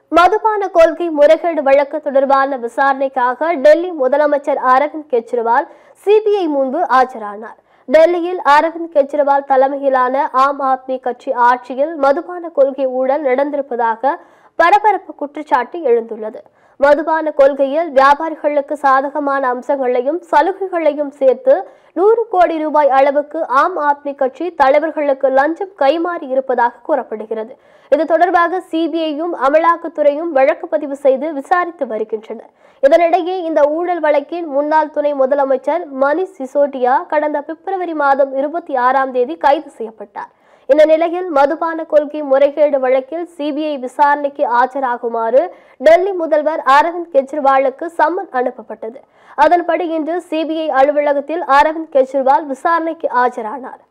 மதுபான கொள்கை முறைகேடு வழக்கு தொடர்பான விசாரணைக்காக டெல்லி முதலமைச்சர் அரவிந்த் கெஜ்ரிவால் சிபிஐ முன்பு ஆஜரானார் டெல்லியில் அரவிந்த் கெஜ்ரிவால் தலைமையிலான ஆம் ஆத்மி கட்சி ஆட்சியில் மதுபான கொள்கை ஊழல் நடந்திருப்பதாக பரபரப்பு குற்றச்சாட்டு எழுந்துள்ளது மதுபான கொள்கையில் வியாபாரிகளுக்கு சாதகமான அம்சங்களையும் சலுகைகளையும் சேர்த்து நூறு கோடி ரூபாய் அளவுக்கு ஆம் ஆத்மி கட்சி தலைவர்களுக்கு லஞ்சம் கைமாறி இருப்பதாக கூறப்படுகிறது இது தொடர்பாக சிபிஐயும் அமலாக்கத்துறையும் வழக்கு பதிவு செய்து விசாரித்து வருகின்றனர் இதனிடையே இந்த ஊழல் வழக்கின் முன்னாள் துணை முதலமைச்சர் மணிஷ் சிசோடியா கடந்த பிப்ரவரி மாதம் இருபத்தி ஆறாம் தேதி கைது செய்யப்பட்டார் இந்த நிலையில் மதுபான கொள்கை முறைகேடு வழக்கில் சிபிஐ விசாரணைக்கு ஆஜராகுமாறு டெல்லி முதல்வர் அரவிந்த் கெஜ்ரிவாலுக்கு சம்மன் அனுப்பப்பட்டது அதன்படி இன்று சிபிஐ அலுவலகத்தில் அரவிந்த் கெஜ்ரிவால் விசாரணைக்கு ஆஜரானார்